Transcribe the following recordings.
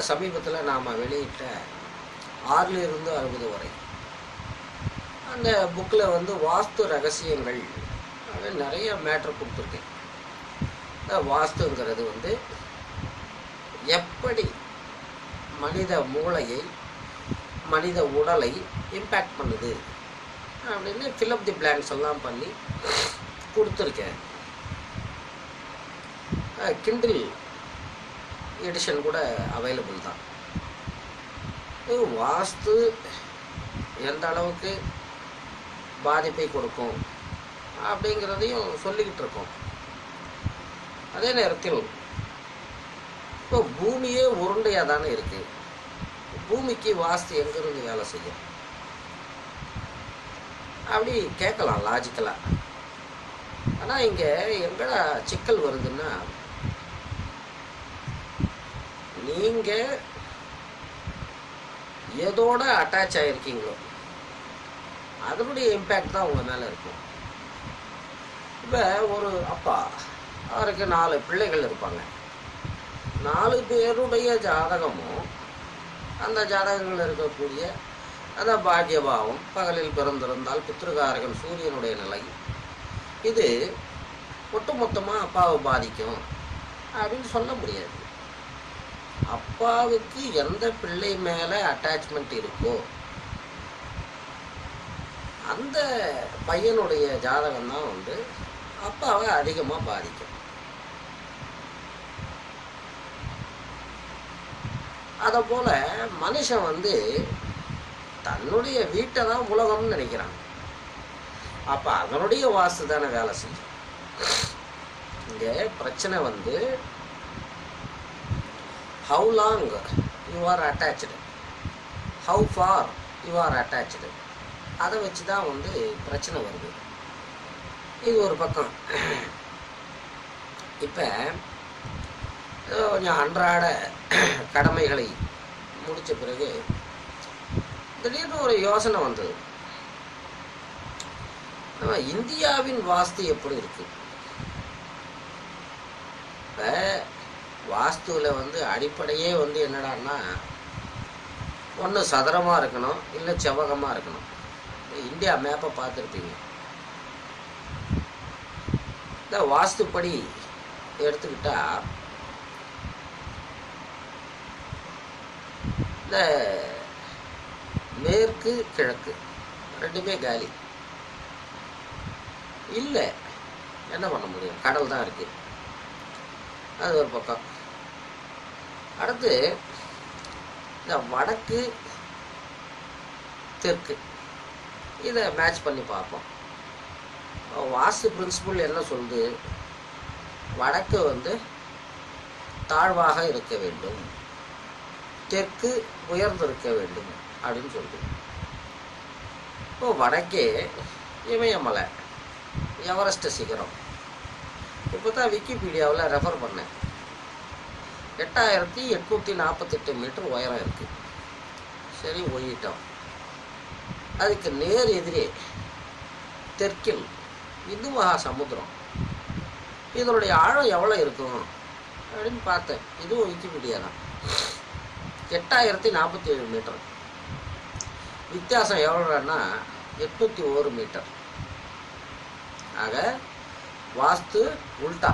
சமீபத்தில் நாம் வெளியிட்ட ஆறில் இருந்து அறுபது வரை அந்த புக்கில் வந்து வாஸ்து ரகசியங்கள் அப்படின்னு நிறைய மேட்ரு கொடுத்துருக்கேன் இந்த வாஸ்துங்கிறது வந்து எப்படி மனித மூளையை மனித உடலை இம்பேக்ட் பண்ணுது அப்படின்னு ஃபில்அப் தி பிளாங்க்ஸ் எல்லாம் பண்ணி கொடுத்துருக்கேன் கிண்டில் எடிஷன் கூட அவைலபிள் தான் இது வாஸ்து எந்த அளவுக்கு பாதிப்பை கொடுக்கும் அப்படிங்கிறதையும் சொல்லிக்கிட்டு இருக்கோம் அதே நேரத்தில் இப்போ பூமியே உருண்டையாக தானே இருக்கு பூமிக்கு வாஸ்து எங்கிருந்து வேலை செய்யும் அப்படி கேட்கலாம் லாஜிக்கலாக ஆனால் இங்கே எங்கடா சிக்கல் வருதுன்னா நீங்கள் எதோட அட்டாச் ஆகிருக்கீங்களோ அதனுடைய இம்பேக்ட் தான் உங்கள் மேலே இருக்கும் இப்போ ஒரு அப்பா அவருக்கு நாலு பிள்ளைகள் இருப்பாங்க நாலு பேருடைய ஜாதகமும் அந்த ஜாதகங்கள் இருக்கக்கூடிய அந்த பாக்கியபாவம் பகலில் பிறந்திருந்தால் பித்ருகாரகன் சூரியனுடைய நிலை இது ஒட்டுமொத்தமாக அப்பாவை பாதிக்கும் அப்படின்னு சொல்ல முடியாது அப்பாவுக்கு எந்த பிள்ளை மேலே அட்டாச்மெண்ட் இருக்கோ அந்த பையனுடைய ஜாதகம் தான் வந்து அப்பாவை அதிகமாக பாதிக்கும் அதை போல மனுஷன் வந்து தன்னுடைய வீட்டை தான் உலகம்னு நினைக்கிறான் அப்போ அதனுடைய வாஸ்து தானே வேலை செய்யும் இங்கே பிரச்சனை வந்து how long you are attach how far you are attach அதை வச்சு தான் வந்து பிரச்சனை வருது இது ஒரு பக்கம் இப்போ கொஞ்சம் அன்றாட கடமைகளை முடித்த பிறகு திடீர்னு ஒரு யோசனை வந்தது நம்ம இந்தியாவின் வாஸ்து எப்படி இருக்கு இப்போ வாஸ்துவில் வந்து அடிப்படையே வந்து என்னடான்னா ஒன்று சதுரமாக இருக்கணும் இல்லை செவ்வகமாக இருக்கணும் இந்தியா மேப்பை பார்த்துருப்பீங்க இந்த வாஸ்துப்படி எடுத்துக்கிட்டா இந்த மேற்கு கிழக்கு ரெண்டுமே காலி இல்லை என்ன பண்ண முடியும் கடல் தான் இருக்கு அது ஒரு பக்கம் அடுத்து இந்த வடக்கு தெற்கு இதை மேட்ச் பண்ணி பார்ப்போம் வாஸ்து பிரின்சிபல் என்ன சொல்லுது வடக்கு வந்து தாழ்வாக இருக்க வேண்டும் தெற்கு உயர்ந்திருக்க வேண்டும் அப்படின்னு சொல்லுது இப்போ வடக்கே இமயமலை எவரெஸ்ட் சிகரம் இப்போ தான் விக்கிபீடியாவில் ரெஃபர் பண்ணேன் எட்டாயிரத்தி எட்நூற்றி நாற்பத்தெட்டு மீட்டர் உயரம் இருக்குது சரி ஒழிட்டோம் அதுக்கு நேர் எதிரே தெற்கில் இந்து மகா சமுத்திரம் இதனுடைய ஆழம் எவ்வளோ இருக்கும் அப்படின்னு பார்த்தேன் இதுவும் விக்கிபீடியா தான் எட்டாயிரத்தி நாற்பத்தி ஏழு மீட்டர் வித்தியாசம் எவ்வளோன்னா எட்நூற்றி ஒரு மீட்டர் ஆக வாஸ்து உல்டா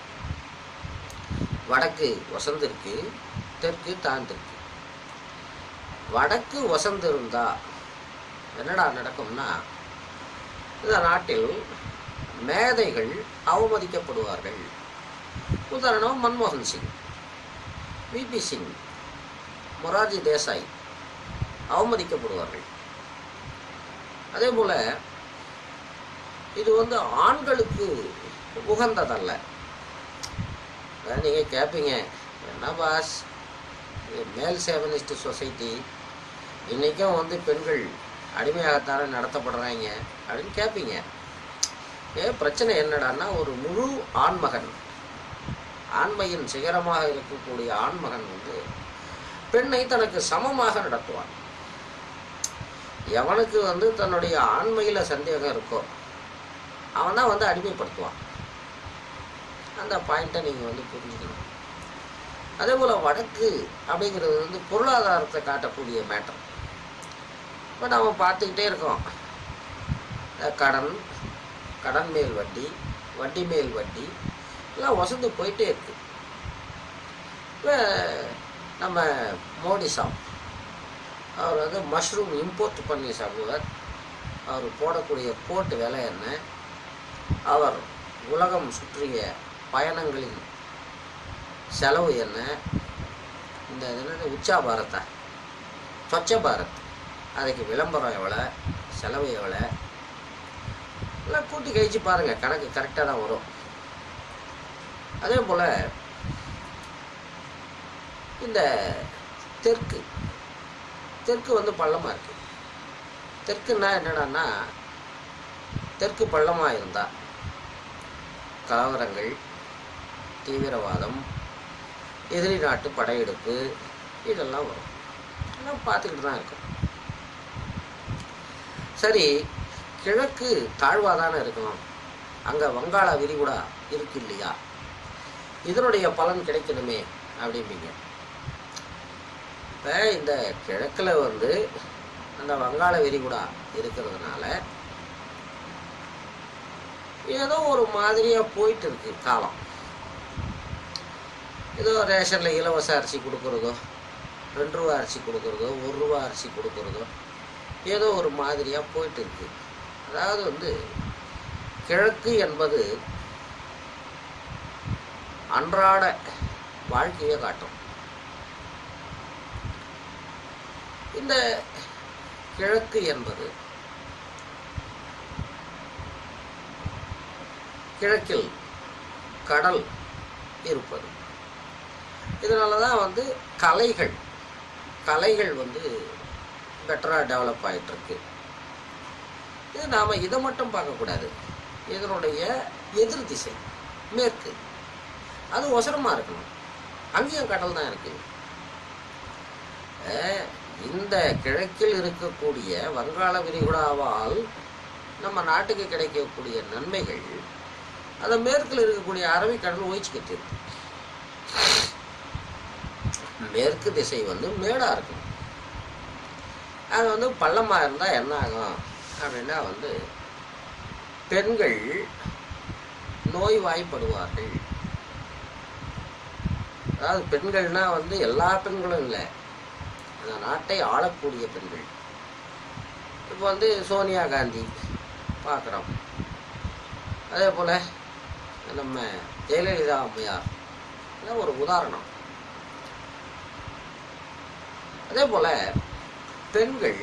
வடக்கு வசந்திருக்கு தெற்கு தாழ்ந்திருக்கு வடக்கு வசந்திருந்தா என்னடா நடக்கும்னா இந்த நாட்டில் மேதைகள் அவமதிக்கப்படுவார்கள் உதாரணம் மன்மோகன் சிங் விபி சிங் மொரார்ஜி தேசாய் அவமதிக்கப்படுவார்கள் அதே போல் இது வந்து ஆண்களுக்கு உகந்ததல்ல நீங்கள் கேட்பீங்க என்ன பாஸ் இது மேல் சேவனிஸ்ட் சொசைட்டி இன்றைக்கும் வந்து பெண்கள் அடிமையாகத்தானே நடத்தப்படுறாங்க அப்படின்னு கேட்பீங்க ஏ பிரச்சனை என்னடான்னா ஒரு முழு ஆண்மகன் ஆண்மையின் சிகரமாக இருக்கக்கூடிய ஆண்மகன் வந்து பெண்ணை தனக்கு சமமாக நடத்துவான் எவனுக்கு வந்து தன்னுடைய ஆண்மையில் சந்தேகம் இருக்கோ அவன் தான் வந்து அடிமைப்படுத்துவான் அந்த பாயிண்ட்டை நீங்கள் வந்து புரிஞ்சுக்கணும் அதே போல் வடக்கு அப்படிங்கிறது வந்து பொருளாதாரத்தை காட்டக்கூடிய மேட்டர் இப்போ நம்ம பார்த்துக்கிட்டே இருக்கோம் அஹ் கடன் கடன் மேல் வட்டி வட்டி மேல் வட்டி எல்லாம் வசந்து போயிட்டே இருக்கு இப்போ நம்ம மோடி சாப் அவர் வந்து மஷ்ரூம் இம்போர்ட் பண்ணி சாப்பிடுவார் அவர் போடக்கூடிய கோட்டு விலை என்ன அவர் உலகம் சுற்றிய பயணங்களின் செலவு என்ன இந்த இது என்னது உச்சா பாரதா ஸ்வச்ச பாரத் அதுக்கு விளம்பரம் எவ்வளோ செலவு எவ்வளோ எல்லாம் கூட்டி கழிச்சு பாருங்கள் கணக்கு கரெக்டாக தான் வரும் அதே போல் இந்த தெற்கு தெற்கு வந்து பள்ளமாக இருக்குது தெற்குன்னா என்னடான்னா தெற்கு பள்ளமாக இருந்தால் கலவரங்கள் தீவிரவாதம் எதிரி நாட்டு படையெடுப்பு இதெல்லாம் வரும் எல்லாம் பார்த்துக்கிட்டு தான் இருக்கும் சரி கிழக்கு தாழ்வாக தானே இருக்கணும் அங்கே வங்காள விரிகுடா இருக்கு இல்லையா இதனுடைய பலன் கிடைக்கணுமே அப்படிம்பீங்க இப்போ இந்த கிழக்கில் வந்து அந்த வங்காள விரிகுடா இருக்கிறதுனால ஏதோ ஒரு மாதிரியாக போயிட்டு இருக்கு காலம் ஏதோ ரேஷனில் இலவச அரிசி கொடுக்குறதோ ரெண்டு ரூபா அரிசி கொடுக்குறதோ ஒரு ரூபா அரிசி கொடுக்குறதோ ஏதோ ஒரு மாதிரியாக போயிட்டு இருக்கு அதாவது வந்து கிழக்கு என்பது அன்றாட வாழ்க்கையை காட்டும் இந்த கிழக்கு என்பது கிழக்கில் கடல் இருப்பது இதனால தான் வந்து கலைகள் கலைகள் வந்து பெட்டராக டெவலப் ஆகிட்டு இருக்கு இது நாம் இதை மட்டும் பார்க்கக்கூடாது இதனுடைய எதிர் திசை மேற்கு அது ஒசரமாக இருக்கணும் அங்கேயும் கடல் தான் இருக்கு அஹ் இந்த கிழக்கில் இருக்கக்கூடிய வங்காள விரிகுடாவால் நம்ம நாட்டுக்கு கிடைக்கக்கூடிய நன்மைகள் அதை மேற்கில் இருக்கக்கூடிய அரபிக்கடல் ஓய்ச்சிக்கிட்டு இருக்கு மேற்கு திசை வந்து மேடாக இருக்கும் அது வந்து பள்ளமாக இருந்தால் என்ன ஆகும் அப்படின்னா வந்து பெண்கள் நோய்வாய்ப்படுவார்கள் அதாவது பெண்கள்னா வந்து எல்லா பெண்களும் இல்லை அந்த நாட்டை ஆளக்கூடிய பெண்கள் இப்போ வந்து சோனியா காந்தி பார்க்குறோம் அதே போல் நம்ம ஜெயலலிதா அம்மையார் இதெல்லாம் ஒரு உதாரணம் அதே போல் பெண்கள்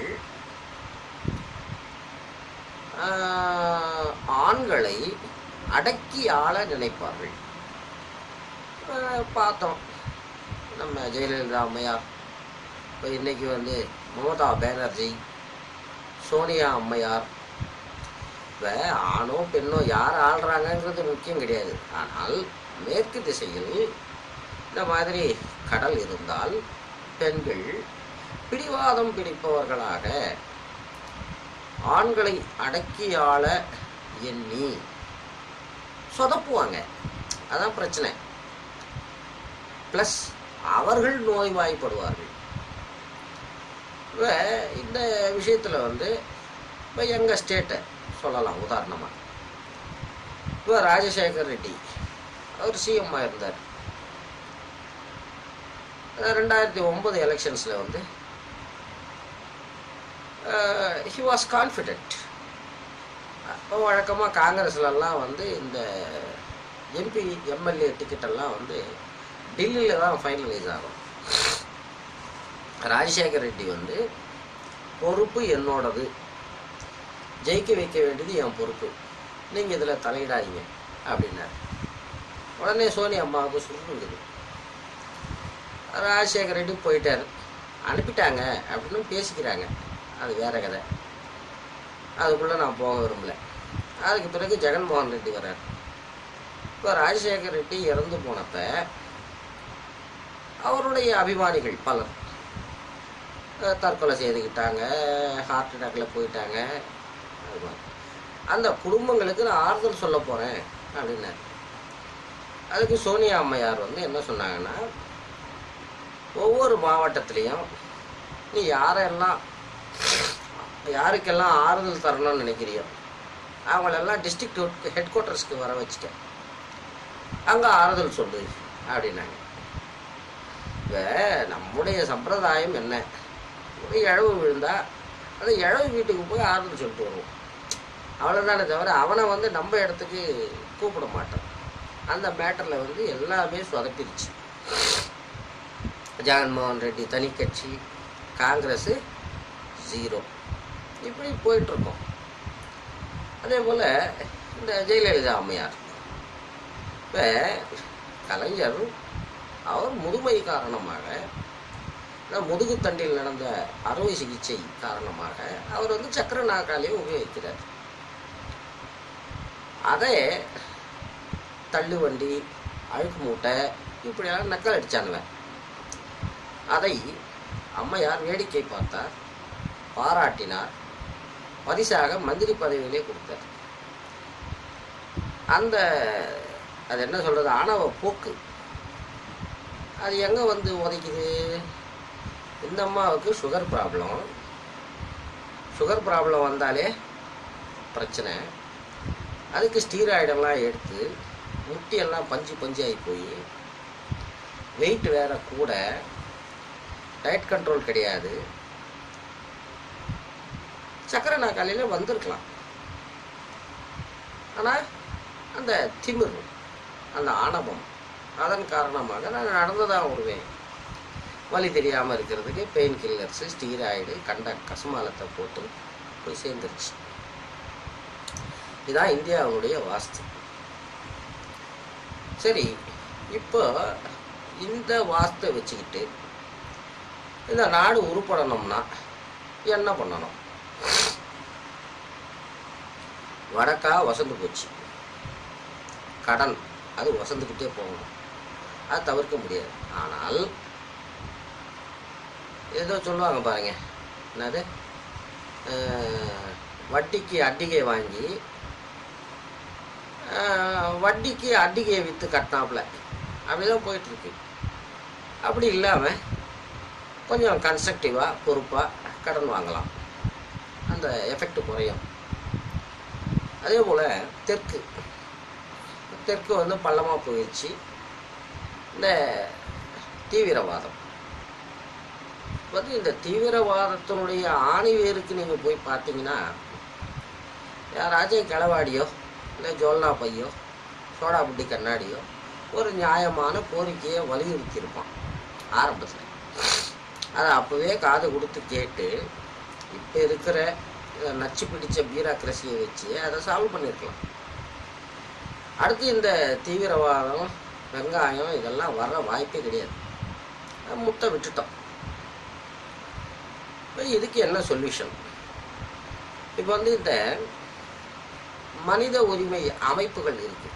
ஆஹ், ஆண்களை அடக்கி ஆள நினைப்பார்கள் ஆஹ், பார்த்தோம் நம்ம ஜெயலலிதா அம்மையார் இப்போ இன்னைக்கு வந்து மமதா பானர்ஜி சோனியா அம்மையார் இப்போ ஆணோ பெண்ணோ யார் ஆள்றாங்கங்கிறது முக்கியம் கிடையாது ஆனால் மேற்கு திசையில் இந்த மாதிரி கடல் இருந்தால் பெண்கள் பிடிவாதம் பிடிப்பவர்களாக ஆண்களை அடக்கி ஆள எண்ணி சொதப்புவாங்க அதான் பிரச்சனை ப்ளஸ் அவர்கள் நோய்வாய்ப்படுவார்கள் இப்போ இந்த விஷயத்தில் வந்து இப்போ எங்கள் ஸ்டேட்டை சொல்லலாம் உதாரணமாக இப்போ ராஜசேகர் ரெட்டி அவர் சிஎம்மாக இருந்தார் ரெண்டாயிரத்தி ஒன்பது எலெக்ஷன்ஸில் வந்து ஹி வாஸ் கான்ஃபிடென்ட் அப்போ வழக்கமாக காங்கிரஸ்லலாம் வந்து இந்த எம்பி எம்எல்ஏ டிக்கெட்டெல்லாம் வந்து டெல்லியில் தான் ஃபைனலைஸ் ஆகும் ராஜசேகர் ரெட்டி வந்து பொறுப்பு என்னோடது ஜெயிக்க வைக்க வேண்டியது என் பொறுப்பு நீங்கள் இதில் தலையிடாதீங்க அப்படின்னாரு உடனே சோனி அம்மாவுக்கு சுருங்குது ராஜசேகர் ரெட்டி போயிட்டார் அனுப்பிட்டாங்க அப்படின்னு பேசிக்கிறாங்க அது வேற கதை அதுக்குள்ளே நான் போக விரும்பல அதுக்கு பிறகு ஜெகன்மோகன் ரெட்டி வர்றார் இப்போ ராஜசேகர் ரெட்டி இறந்து போனப்ப அவருடைய அபிமானிகள் பலர் அஹ், தற்கொலை செய்துக்கிட்டாங்க ஹார்ட் அட்டாக்ல போயிட்டாங்க அது மாதிரி. அந்த குடும்பங்களுக்கு நான் ஆறுதல் சொல்ல போகிறேன் அப்படின்னாரு அதுக்கு சோனியா அம்மையார் வந்து என்ன சொன்னாங்கன்னா ஒவ்வொரு மாவட்டத்துலேயும் நீ யாரெல்லாம் யாருக்கெல்லாம் ஆறுதல் தரணும்னு நினைக்கிறியோ அவங்களெல்லாம் டிஸ்ட்ரிக்ட் ஹெட் குவார்ட்டர்ஸ்க்கு வர வச்சுக்க அங்கே ஆறுதல் சொல்லு அப்படின்னாங்க இப்போ நம்முடைய சம்பிரதாயம் என்ன ஒரு இழவு விழுந்தா அந்த இழவு வீட்டுக்கு போய் ஆறுதல் சொல்லிட்டு வருவோம் அவ்வளோதானே தவிர அவனை வந்து நம்ம இடத்துக்கு கூப்பிட மாட்டோம் அந்த மேட்டரில் வந்து எல்லாமே சொதப்பிருச்சு ஜெகன்மோகன் ரெட்டி தனி கட்சி காங்கிரஸு ஜீரோ இப்படி போயிட்டுருக்கோம் அதே போல் இந்த ஜெயலலிதா அம்மையார் இப்போ கலைஞர் அவர் முதுமை காரணமாக இந்த முதுகுத்தண்டில் நடந்த அறுவை சிகிச்சை காரணமாக அவர் வந்து சக்கர நாற்காலியை உபயோகிக்கிறார் அதை தள்ளு வண்டி அழுக்கு மூட்டை இப்படியெல்லாம் நக்கல் அடிச்சானுவன் அதை அம்மையார் வேடிக்கை பார்த்தார் பாராட்டினார் பரிசாக மந்திரி பதவியிலே கொடுத்தார் அந்த அது என்ன சொல்றது ஆணவ போக்கு அது எங்கே வந்து உதைக்குது இந்த அம்மாவுக்கு சுகர் ப்ராப்ளம் சுகர் ப்ராப்ளம் வந்தாலே பிரச்சனை அதுக்கு ஸ்டீராய்டெல்லாம் எடுத்து முட்டியெல்லாம் பஞ்சு பஞ்சு ஆகி போய் வெயிட் வேற கூட டயட் கண்ட்ரோல் கிடையாது சக்கரை நாக்காலையில் வந்திருக்கலாம் ஆனால் அந்த திமிர் அந்த ஆணவம் அதன் காரணமாக நான் நடந்துதான் வருவேன் வலி தெரியாமல் இருக்கிறதுக்கு பெயின் கில்லர்ஸு ஸ்டீராய்டு கண்ட கசுமாலத்தை போட்டு போய் சேர்ந்துருச்சு இதான் இந்தியாவுடைய வாஸ்து சரி இப்போ இந்த வாஸ்தை வச்சுக்கிட்டு இந்த நாடு உருப்படணும்னா என்ன பண்ணணும் வடக்கா வசந்து போச்சு கடன் அது வசந்துக்கிட்டே போகணும் அது தவிர்க்க முடியாது ஆனால் ஏதோ சொல்லுவாங்க பாருங்க என்னது அஹ், வட்டிக்கு அட்டிகை வாங்கி அஹ், வட்டிக்கு அட்டிகையை விற்று கட்டினாப்புல அப்படிதான் போயிட்டு இருக்கு அப்படி இல்லாமல் கொஞ்சம் கன்ஸ்ட்ரக்டிவாக பொறுப்பாக கடன் வாங்கலாம் அந்த எஃபெக்ட் குறையும் அதே போல் தெற்கு தெற்கு வந்து பள்ளமாக போயிடுச்சு இந்த தீவிரவாதம் வந்து இந்த தீவிரவாதத்தினுடைய ஆணிவேருக்கு நீங்கள் போய் பார்த்தீங்கன்னா யாராச்சும் கிளவாடியோ இல்லை ஜோல்னா பையோ சோடா புட்டி கண்ணாடியோ ஒரு நியாயமான கோரிக்கையை வலியுறுத்தியிருப்பான் ஆரம்பத்தில் அதை அப்போவே காது கொடுத்து கேட்டு இப்போ இருக்கிற இத நச்சு பிடிச்ச பியூராக்ரஸியை வச்சு அதை சால்வ் பண்ணியிருக்கலாம் அடுத்து இந்த தீவிரவாதம் வெங்காயம் இதெல்லாம் வர்ற வாய்ப்பே கிடையாது அஹ் முட்டை விட்டுட்டோம் இப்போ இதுக்கு என்ன சொல்யூஷன் இப்போ வந்து இந்த மனித உரிமை அமைப்புகள் இருக்கு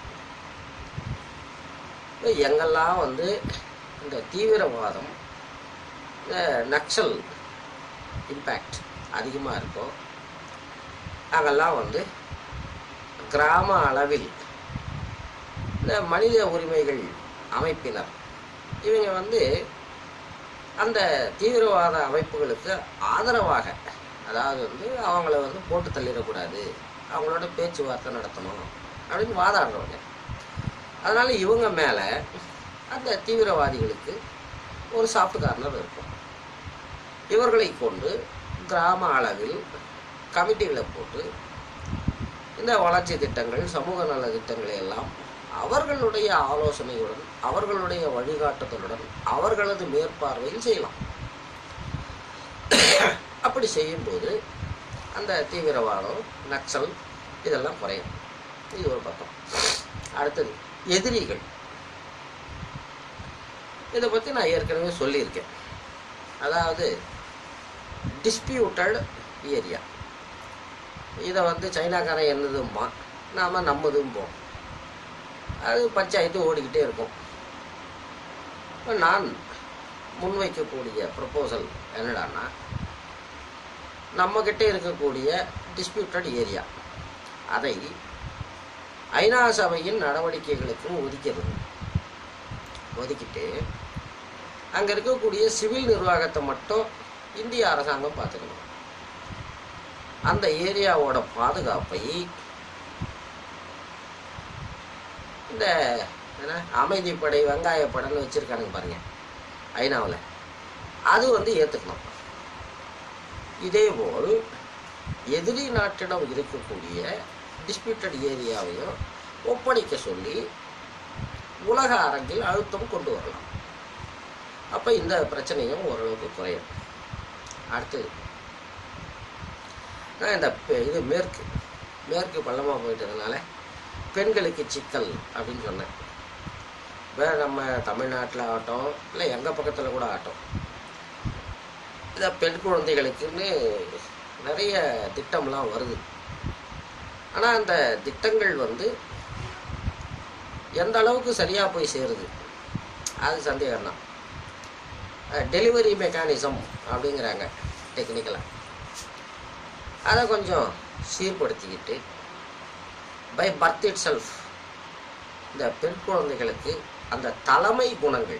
இப்போ எங்கெல்லாம் வந்து இந்த தீவிரவாதம் இந்த நக்சல் இம்பேக்ட் அதிகமாக இருக்கோ அங்கெல்லாம் வந்து கிராம அளவில் இந்த மனித உரிமைகள் அமைப்பினர் இவங்க வந்து அந்த தீவிரவாத அமைப்புகளுக்கு ஆதரவாக அதாவது வந்து அவங்கள வந்து போட்டு தள்ளிடக்கூடாது அவங்களோட பேச்சுவார்த்தை நடத்தணும் அப்படின்னு வாதாடுறவங்க அதனால இவங்க மேலே அந்த தீவிரவாதிகளுக்கு ஒரு சாஃப்ட் கார்னர் இருக்கும் இவர்களை கொண்டு கிராம அளவில் கமிட்டிகளை போட்டு இந்த வளர்ச்சி திட்டங்கள் சமூக நல திட்டங்களை எல்லாம் அவர்களுடைய ஆலோசனையுடன் அவர்களுடைய வழிகாட்டுதலுடன் அவர்களது மேற்பார்வையில் செய்யலாம் அப்படி செய்யும்போது அந்த தீவிரவாதம் நக்சல் இதெல்லாம் குறையும் இது ஒரு பக்கம் அடுத்தது எதிரிகள் இதை பற்றி நான் ஏற்கனவே சொல்லியிருக்கேன் அதாவது டிஸ்பியூட்டட் ஏரியா இதை வந்து சைனாக்காரன் என்னதும்பா நாம் நம்மதும்போம் அது பஞ்சாயத்து ஓடிக்கிட்டே இருக்கும் இப்ப நான் முன்வைக்கக்கூடிய ப்ரப்போசல் என்னடான்னா நம்மக்கிட்ட இருக்கக்கூடிய டிஸ்பியூட்டட் ஏரியா அதை ஐநா சபையின் நடவடிக்கைகளுக்கும் ஒதுக்கிறது ஒதுக்கிட்டு அங்கே இருக்கக்கூடிய சிவில் நிர்வாகத்தை மட்டும் இந்திய அரசாங்கம் பார்த்துக்கணும் அந்த ஏரியாவோட பாதுகாப்பை இந்த என்ன அமைதிப்படை வெங்காயப்படைன்னு வச்சுருக்கானுங்க பாருங்க ஐநாவில் அது வந்து ஏற்றுக்கணும் இதேபோல் எதிரி நாட்டிடம் இருக்கக்கூடிய டிஸ்பியூட்டட் ஏரியாவையும் ஒப்படைக்க சொல்லி உலக அரங்கில் அழுத்தம் கொண்டு வரலாம் அப்போ இந்த பிரச்சனையும் ஓரளவுக்கு குறையும் அடுத்தது நான் இந்த பெ- இது மேற்கு மேற்கு பள்ளமாக போயிட்டதுனால பெண்களுக்கு சிக்கல் அப்படின்னு சொன்னேன் இப்போ நம்ம தமிழ்நாட்டில் ஆகட்டும் இல்லை எங்கள் பக்கத்தில் கூட ஆகட்டும் இதை பெண் குழந்தைகளுக்குன்னு நிறைய திட்டம்லாம் வருது ஆனால் அந்த திட்டங்கள் வந்து எந்த அளவுக்கு சரியாக போய் சேருது அது சந்தேகம் தான் டெலிவரி மெக்கானிசம் அப்படிங்கிறாங்க டெக்னிக்கலாக அதை கொஞ்சம் சீர்படுத்திக்கிட்டு பை பர்த் இட் செல்ஃப் இந்த பெண் குழந்தைகளுக்கு அந்த தலைமை குணங்கள்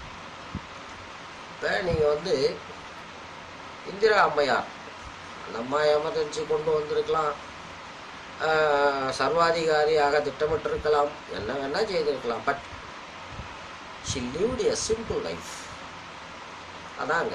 இப்போ நீங்கள் வந்து இந்திரா அம்மையார் அந்த அம்மா எமர்ஜென்சி கொண்டு வந்திருக்கலாம் ஆஹ், சர்வாதிகாரியாக திட்டமிட்டிருக்கலாம் என்ன வேணால் செய்திருக்கலாம் but she lived a simple life அதாங்க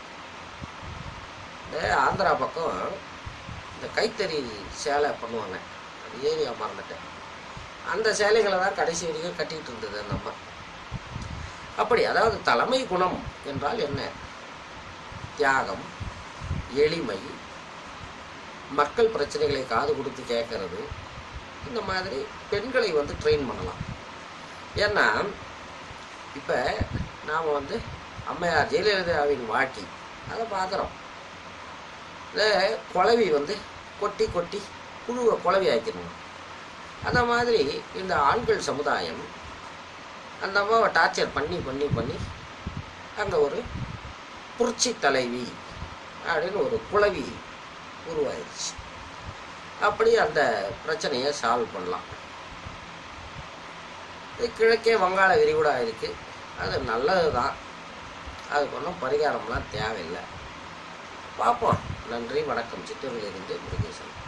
இந்த ஆந்திரா பக்கம் இந்த கைத்தறி சேலை பண்ணுவாங்க அது ஏரியா மறந்துட்டேன் அந்த சேலைகளை தான் கடைசி வரைக்கும் கட்டிக்கிட்டு இருந்தது அந்த அம்மா அப்படி அதாவது தலைமை குணம் என்றால் என்ன தியாகம் எளிமை மக்கள் பிரச்சனைகளை காது கொடுத்து கேட்கறது இந்த மாதிரி பெண்களை வந்து ட்ரெயின் பண்ணலாம் ஏன்னா இப்போ நாம் வந்து அம்மையார் ஜெயலலிதாவின் வாழ்க்கை அதை பார்க்குறோம் இல்லை குழவி வந்து கொட்டி கொட்டி புழுவை குழவி ஆக்கிடணும் அந்த மாதிரி இந்த ஆண்கள் சமுதாயம் அந்த அம்மாவை டார்ச்சர் பண்ணி பண்ணி பண்ணி அங்கே ஒரு புரட்சி தலைவி அப்படின்னு ஒரு குழவி உருவாயிருச்சு அப்படி அந்த பிரச்சனையை சால்வ் பண்ணலாம் இது கிழக்கே வங்காள விரிகுடா இருக்குது அது நல்லது தான் அதுக்கு ஒன்றும் பரிகாரம்லாம் தேவையில்லை பார்ப்போம் நன்றி வணக்கம் சித்தூரிலிருந்து முருகேசன்